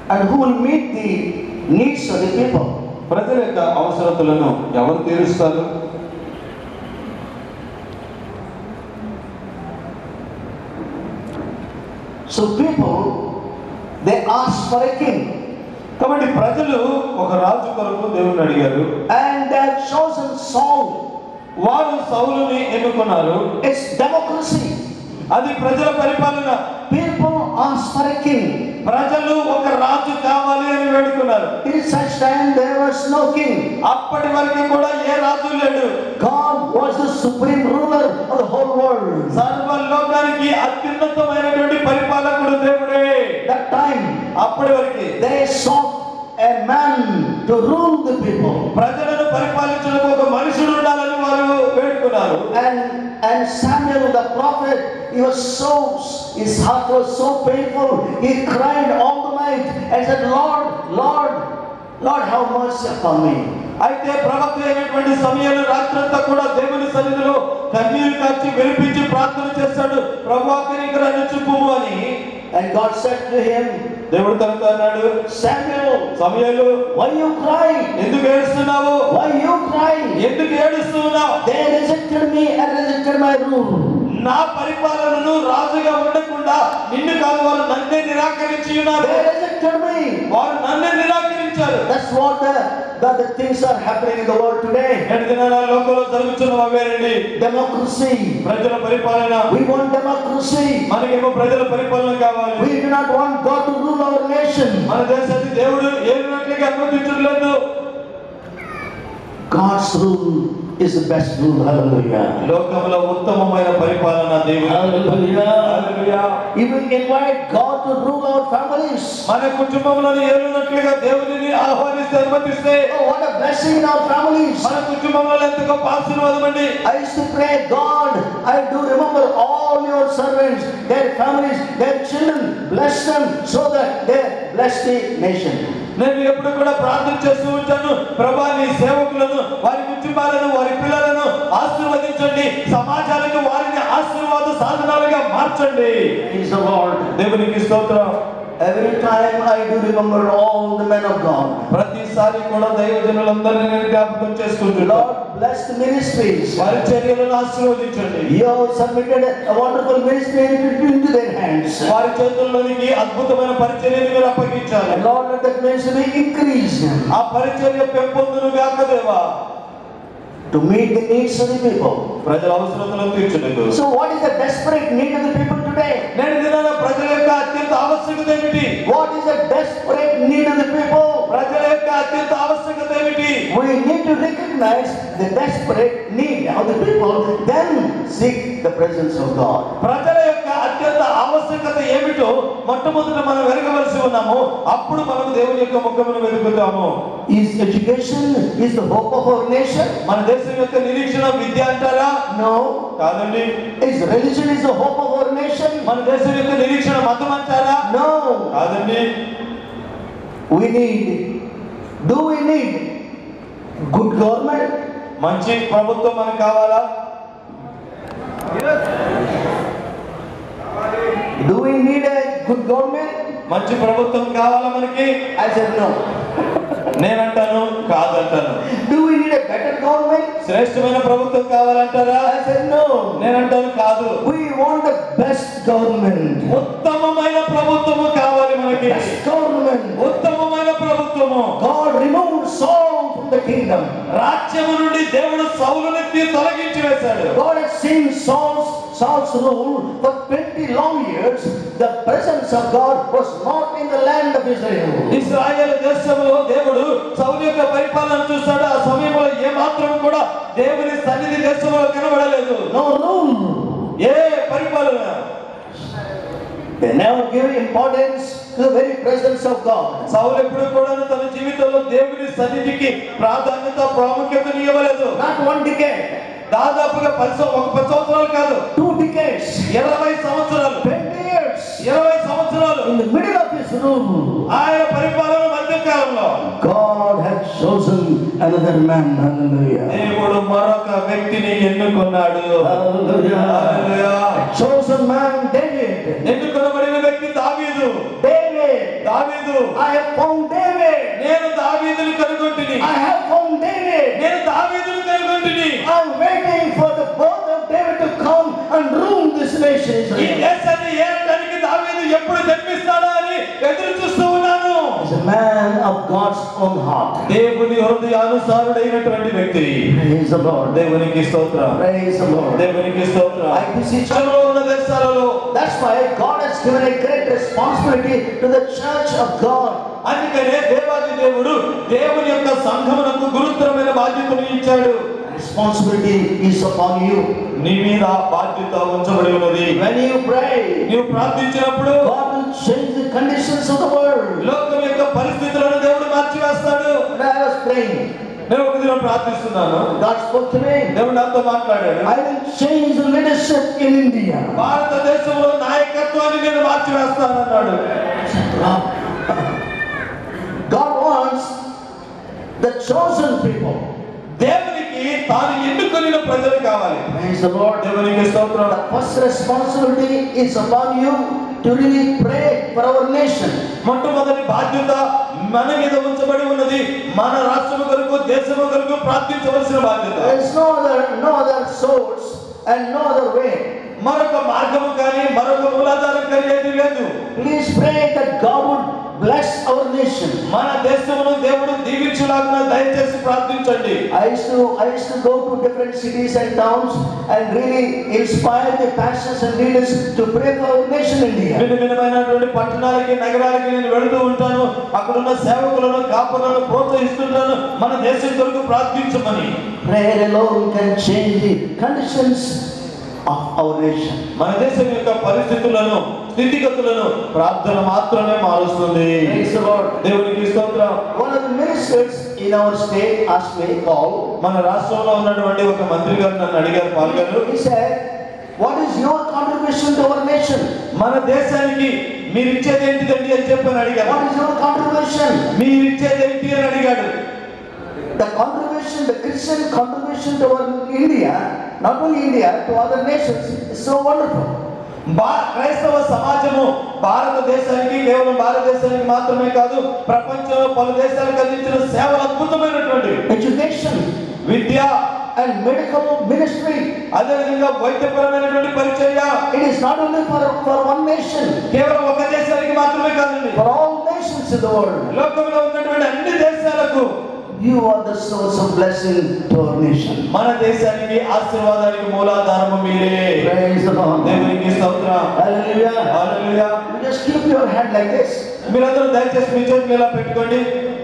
and who will meet the needs of the people. ప్రజల యొక్క అవసరతలను ఎవరు తీరుస్తారు So people, they ask for a king కాబట్టి ప్రజలు ఒక రాజు కొరకు దేవుని అడిగారు and they have chosen Saul. వారు సౌలుని ఎన్నుకున్నారు It's democracy. అది ప్రజల పరిపాలన People ask for a king. ప్రజలు ఒక రాజు కావాలి అని వేడుకున్నారు In such time there was no king. అప్పటి వరకు కూడా ఏ రాజు లేడు God was the supreme ruler of the whole world. సర్వలోకానికి అత్యున్నతమైనటువంటి పరిపాలకుడు దేవుడే That time అప్పటి వరకు they sought a man to rule the people. ప్రజలను పరిపాలించడానికి ఒక మనుషుడు ఉండాలని వారు వేడుకున్నారు And and Samuel the prophet, he was so his heart was so painful. He cried all the night and said, Lord, Lord, Lord, have mercy upon me. అయితే ప్రవక్త అయినటువంటి సమయంలో రాత్రంతా కూడా దేవుని సన్నిధిలో కన్నీరు కార్చి వెలిపించి ప్రార్థన చేస్తాడు ప్రభాకరీకరాన్ని చూపుము అని And God said to him, దేవుడు తనతో అన్నాడు Samuel, సమయాలు why you cry? ఎందుకు ఏడుస్తున్నావు Why you cry? ఎందుకు ఏడుస్తున్నావు They rejected me and rejected my rule. నా పరిపాలనను రాజుగా ఉండకుండా నిన్ను కాదు వారు నన్నే నిరాకరించి ఉన్నారు They rejected me. వారు నన్నే నిరాకరించారు That's what the, the, the things are happening in the world today. నేటి దినాల లోకంలో జరుగుతున్న అవేనండి Democracy. ప్రజల పరిపాలన We want democracy. మనకేమో ప్రజల పరిపాలన కావాలి We do not want God to rule our nation. మన దేశాన్ని దేవుడు ఏలినట్లుగా అనుమతించడం లేదు God's rule is the best rule. Hallelujah. లోకంలో ఉత్తమమైన పరిపాలన దేవుడు Hallelujah. Hallelujah. If we invite God to rule our families, మన కుటుంబంలో ఏలినట్లుగా దేవుడిని ఆహ్వానిస్తే అనుమతిస్తే oh, what a blessing in our families. మన కుటుంబంలో ఎంత గొప్ప ఆశీర్వాదం అండి I used to pray, God, I do remember all your servants, their families, their children, bless them so that they bless the nation. నేను ఎప్పుడు కూడా ప్రార్థన చేస్తూ ఉంటాను ప్రభా నీ సేవకులను వారి కుటుంబాలను వారి పిల్లలను ఆశీర్వదించండి సమాజానికి వారిని ఆశీర్వాద సాధనాలుగా మార్చండి Praise the Lord. దేవునికి స్తోత్రం Every time I do remember all the men of God. ప్రతిసారి కూడా దైవజనులందరినీ నేను జ్ఞాపకం చేసుకుంటున్నాను Lord, bless the ministries. వారి చర్యలను ఆశీర్వదించండి You have submitted a wonderful ministry into into their hands. వారి చేతుల్లోనికి అద్భుతమైన పరిచర్యను మీరు అప్పగించాలి And Lord, let that ministry increase ఆ పరిచర్య పెంపొందును గాక దేవా to meet the needs of the people. ప్రజల అవసరతలను తీర్చుటకు So, what is the desperate need of the people today? నేటి దినాన ప్రజల యొక్క అత్యంత ఆవశ్యకత ఏమిటి What is the desperate need of the people? ప్రజల యొక్క అత్యంత ఆవశ్యకత ఏమిటి We need to recognize the desperate need of the people, then seek the presence of God. ప్రజల యొక్క అత్యంత ఆవశ్యకత ఏమిటో మొట్టమొదట మనం వెరగవలసి ఉన్నాము అప్పుడు మనం దేవుని యొక్క ముఖమును వెతుకుతాము Is education is the hope of our nation? మన దేశం యొక్క నిరీక్షణ విద్య అంటారా No. కాదండి Is religion is the hope of our nation? మన దేశం యొక్క నిరీక్షణ మతం అంటారా No. కాదండి We need, do we need good government? మంచి ప్రభుత్వం మనకు కావాలా Do we need a good government? మంచి ప్రభుత్వం కావాలా మనకి I said no. నేనంటాను కాదంటాను Do we need a better government? శ్రేష్టమైన ప్రభుత్వం కావాలంటారా I said no. నేనంటాను కాదు We want the best government. ఉత్తమమైన ప్రభుత్వము కావాలి మనకి Best government. ఉత్తమమైన ప్రభుత్వము God removed Saul from the kingdom. రాజ్యము నుండి దేవుడు సౌలుని తొలగించి వేశాడు God had seen Saul's, Saul's rule for 20 long years. The presence of God was not in the land of Israel. Israel దేశంలో దేవుడు సౌలు యొక్క పరిపాలన చూస్తాడు ఆ సమయంలో ఏ మాత్రం కూడా దేవుని సన్నిధి దేశంలో కనబడలేదు No rule. ఏ పరిపాలన They never give importance to the very presence of God. సౌలు ఎప్పుడు కూడా తన జీవితంలో దేవుని సన్నిధికి ప్రాధాన్యత ప్రాముఖ్యత ఇవ్వలేదు Not one decade, దాదాపుగా పది సం- ఒక పది సంవత్సరాలు కాదు two decades, ఇరవై సంవత్సరాలు 20 years. ఇరవై సంవత్సరాలు In the middle of his rule, ఆయన పరిపాలన మధ్య కాలంలో God had chosen another man. Hallelujah. దేవుడు మరొక వ్యక్తిని ఎన్నుకున్నాడు Hallelujah. హల్లెలూయా. Chosen man, David. ఎన్నుకొనబడిన వ్యక్తి దావీదు David. దావీదు I have found David. నేను దావీదుని కనుగొంటిని I have found David. నేను దావీదుని కనుగొంటిని I'm waiting for the birth of David to come and rule this nation. ఈ Israel. దేశాన్ని ఏలడానికి దావీదు ఎప్పుడు జన్మిస్తాడా అని ఎదురు చూస్తూ ఉన్నాను He's a man of God's own heart. దేవుని హృదయానుసారుడైనటువంటి వ్యక్తి Praise the Lord. దేవునికి స్తోత్రం Praise the Lord. దేవునికి స్తోత్రం I beseech you. చదువులో ఉన్న దేశాలలో That's why God has given a great responsibility to the church of God. అందుకనే దేవాది దేవుడు దేవుని యొక్క సంఘమునకు గురుతరమైన బాధ్యతను ఇచ్చాడు Responsibility is upon you. నీ మీద బాధ్యత ఉంచబడి ఉన్నది When you pray, నీవు ప్రార్థించినప్పుడు God will change the conditions of the world. లోకం యొక్క పరిస్థితులను దేవుడు మార్చివేస్తాడు When I was praying, నేను ఒక దినం ప్రార్థిస్తున్నాను God spoke to me. దేవుడు నాతో మాట్లాడాడు I will change the leadership in India. భారతదేశంలో నాయకత్వాన్ని నేను మార్చివేస్తానన్నాడు I said, "Wow." God wants the chosen people. దేవునికి తాను ఎన్నుకొనిన ప్రజలు కావాలి Praise the Lord. దేవునికి స్తోత్రం The first responsibility is upon you to really pray for our nation. మొట్టమొదటి బాధ్యత మన మీద ఉంచబడి ఉన్నది మన రాష్ట్రము కొరకు దేశము కొరకు ప్రార్థించవలసిన బాధ్యత There is no other, no other source and no other way. మరొక మార్గము కానీ మరొక మూలాధారం కానీ ఏది లేదు Please pray that God would bless our nation. మన దేశమును దేవుడు దీవించులాగున దయచేసి ప్రార్థించండి I used to I used to go to different cities and towns and really inspire the pastors and leaders to pray for our nation India. భిన్న భిన్నమైనటువంటి పట్టణాలకి నగరాలకి నేను వెళుతూ ఉంటాను అక్కడున్న సేవకులను కాపులను ప్రోత్సహిస్తుంటాను మన దేశం కొరకు ప్రార్థించమని Prayer alone can change the conditions of our nation. మన దేశం యొక్క పరిస్థితులను స్థితిగతులను ప్రార్థన మాత్రమే మారుస్తుంది Praise the Lord. దేవునికి స్తోత్రం One of the ministers in our state asked me, Paul, మన రాష్ట్రంలో ఉన్నటువంటి ఒక మంత్రి గారు నన్ను అడిగారు పాల్ గారు he said, What is your contribution to our nation? మన దేశానికి మీరు ఇచ్చేది ఏంటిదండి అని చెప్పని అడిగారు What is your contribution? మీరు ఇచ్చేది ఏంటి అని అడిగాడు The contribution, the Christian contribution to our India, not only India, to other nations, is so wonderful. బా క్రైస్తవ సమాజము భారతదేశానికి కేవలం భారతదేశానికి మాత్రమే కాదు ప్రపంచంలో పలు దేశాలకు అందించిన సేవలు అద్భుతమైనటువంటి Education Vidya and medical ministry, అదేవిధంగా వైద్యపరమైనటువంటి పరిచర్య it is not only for, for one nation, కేవలం ఒక దేశానికి మాత్రమే కాదండి for all nations in the world. లోకంలో ఉన్నటువంటి అన్ని దేశాలకు You are the source of blessing to our nation. మన దేశానికి ఆశీర్వాదానికి మూలాధారము మీరే Praise the Lord. దేవునికి స్తోత్రం Hallelujah. Hallelujah You just keep your hand like this. మీరందరూ దయచేసి మీ చేతులు ఇలా పెట్టుకోండి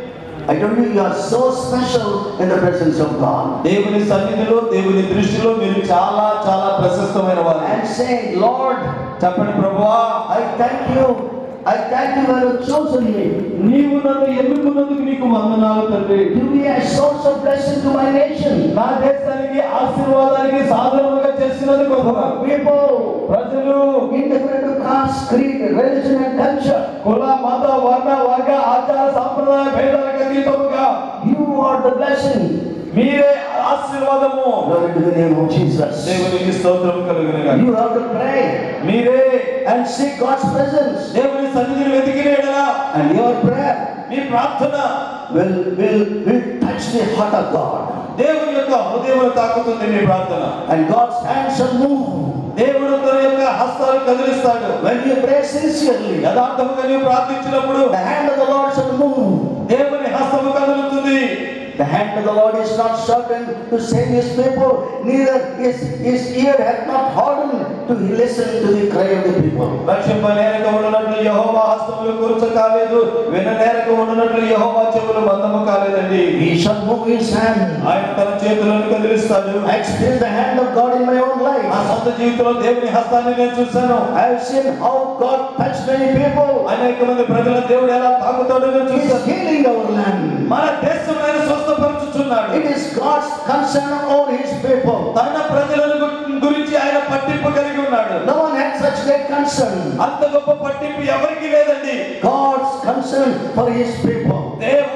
I told you you are so special in the presence of God. దేవుని సన్నిధిలో దేవుని దృష్టిలో మీరు చాలా చాలా ప్రశస్తమైన వారు And say, Lord, చెప్పండి ప్రభువా I thank you. I thank you for your chosen me. నీవు నన్ను ఎన్నుకున్నందుకు నీకు వందనాలు తండ్రి To be a source of blessing to my nation. నా దేశానికి ఆశీర్వాదానికి సాధనముగా చేసినందుకు వందనాలు. People, ప్రజలు indifferent to caste, creed, religion, and culture. కుల మత వర్ణ వర్గ ఆచార సంప్రదాయ భేదాలకు అతీతముగా You are the blessing. మీరే ఆశీర్వాదము Glory to the name of Jesus. దేవునికి స్తోత్రం కలుగునుగా You have to pray మీరే and seek God's presence. దేవుని సన్నిధిని వెతికిన ఎడల And your prayer మీ ప్రార్థన will, will, will touch the heart of God. దేవుని యొక్క హృదయం తాకుతుంది మీ ప్రార్థన And God's hands shall move. దేవుడు తన యొక్క హస్తాలు కదిలిస్తాడు When you pray sincerely, యథార్థముగా నీవు ప్రార్థించినప్పుడు the hand of the Lord shall move. దేవుని హస్తము కదులుతుంది The hand of the Lord is not shortened to save his people, neither his, his ear hath not hardened to listen to the cry of the people. రక్షింప నేరక ఉండునట్లు యహోవా హస్తములు కూర్చ కాలేదు విన నేరక ఉండునట్లు యహోవా చెవులు బంధము కాలేదండి He shall move his hand. ఆయన తన చేతులను కదిలిస్తాడు I experienced the hand of God in my own నా life. సొంత జీవితంలో దేవుని హస్తాన్ని నేను చూశాను I have seen how God touched many people. అనేక మంది ప్రజల దేవుడు ఎలా తాకుతాడో నేను He is చూశాను healing our land. మన దేశం ఆయన స్వస్థపరుచుచున్నాడు It is God's concern on his people. తన ప్రజలను గు- గురించి ఆయన పట్టింపు కలిగి ఉన్నాడు No one had such great concern. అంత గొప్ప పట్టింపు ఎవరికి లేదండి God's concern for his people. దేవుడు తన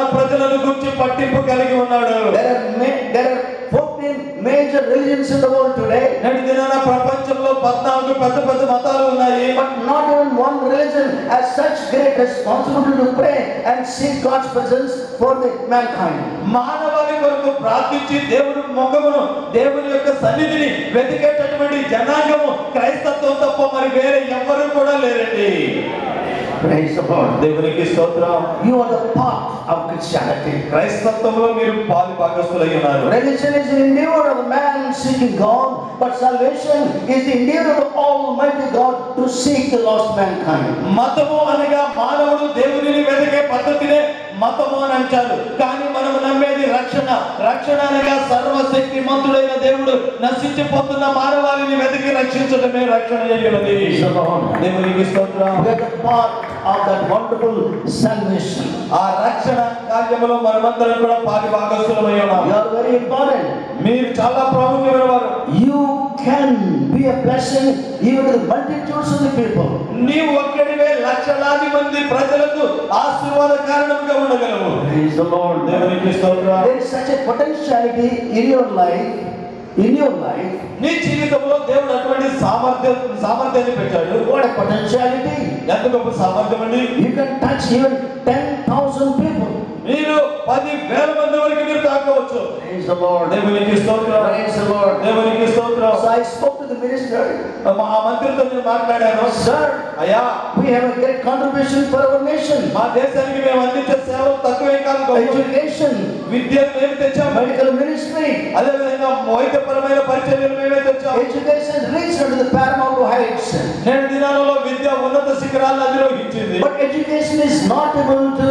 ప్రజలను గురించి పట్టింపు కలిగి ఉన్నాడు There are, ma- there are 14 major religions in the world today, నేటి దినాన ప్రపంచంలో పద్నాలుగు పెద్ద పెద్ద మతాలు ఉన్నాయి but not even one religion has such great responsibility to pray and seek God's presence for the mankind. మానవాళి కొరకు ప్రార్థించి దేవుడి ముఖమును దేవుని యొక్క సన్నిధిని వెతికేటటువంటి జనాంగము క్రైస్తత్వం తప్ప మరి వేరే ఎవ్వరూ కూడా లేరండి Praise the Lord. దేవునికి స్తోత్రం You are the part of Christianity. క్రైస్తత్వంలో మీరు పాలు భాగస్తులై ఉన్నారు Religion is the endeavor of man seeking God, but salvation is the endeavor of the Almighty God to seek the lost mankind. మతము అనగా మానవుడు దేవునిని వెతికే పద్ధతినే మతము అని అంటారు కానీ మనము నమ్మేది రక్షణ రక్షణ అనగా సర్వశక్తి మంతుడైన దేవుడు నశించిపోతున్న మానవాళిని వెతికి రక్షించడమే రక్షణ చేయగలది Praise the Lord. దేవునికి స్తోత్రం We are the part of that wonderful salvation. ఆ రక్షణ కార్యములో మనమందరం కూడా పాలి భాగస్తులమై You ఉన్నాం are very important. మీరు చాలా ప్రాముఖ్యమైన వారు You can be a blessing even to the multitudes of the people. నీవు ఒక్కడివే లక్షలాది మంది ప్రజలకు ఆశీర్వాద కారణంగా ఉండగలవు Praise the Lord. దేవునికి స్తోత్రం There is such a potentiality in your life, in your life. నీ జీవితంలో దేవుడు అటువంటి సామర్థ్యం సామర్థ్యాన్ని పెట్టాడు What a potentiality! ఎంత గొప్ప సామర్థ్యం అండి You can touch even 10,000 people. మీరు పది వేల మంది వరకు మీరు తాకవచ్చు Praise the Lord. దేవునికి స్తోత్రం Praise the Lord. దేవునికి స్తోత్రం So I spoke to the minister. మా ఆ మంత్రితో నేను మాట్లాడాను Sir, అయ్యా we have a great contribution for our nation. మా దేశానికి మేము అందించే సేవలు తక్కువే కాదు గొప్పవి. Education, విద్యను మేము తెచ్చాము medical ministry. అదేవిధంగా వైద్యపరమైన పరిచర్యలు మేమే తెచ్చాము Education reached unto the paramount heights. నేడు దినాలలో విద్య ఉన్నత శిఖరాలను అధిరోహించింది But education is not able to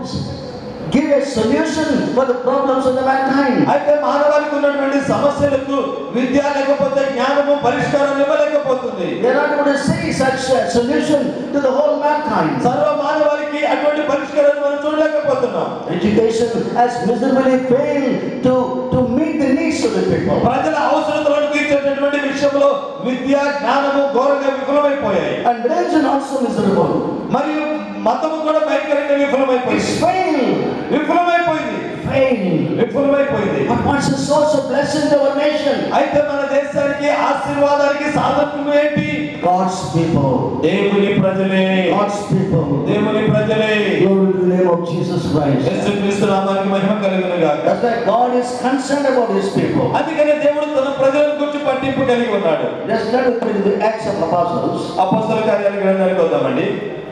give a solution for the problems of the mankind. అయితే మానవాళికి ఉన్నటువంటి సమస్యలకు విద్య లేకపోతే జ్ఞానము పరిష్కారం ఇవ్వలేకపోతుంది They are not able to see such a solution to the whole mankind. సర్వ మానవాళికి అటువంటి పరిష్కారాన్ని మనం చూడలేకపోతున్నాం Education has miserably failed to, to meet the needs of the people. ప్రజల అవసరతలను తీర్చేటటువంటి విషయంలో విద్య జ్ఞానము ఘోరంగా విఫలమైపోయాయి And religion also miserable. మరియు మతము కూడా భయంకరంగా విఫలమైపోయింది It's failed. విఫలమైపోయింది Failed. విఫలమైపోయింది But what's the source of blessing to our nation? అయితే మన దేశానికి ఆశీర్వాదానికి సాధకం ఏంటి God's people. దేవుని ప్రజలే God's people. దేవుని ప్రజలే Glory to the name of Jesus Christ. యేసుక్రీస్తు నామానికి మహిమ కలుగును గాక That's why God is concerned about His people. అందుకనే దేవుడు తన ప్రజల గురించి పట్టింపు కలిగి ఉన్నాడు Let's let us read the Acts of Apostles. అపోస్తల కార్యాల గ్రంథానికి వద్దామండి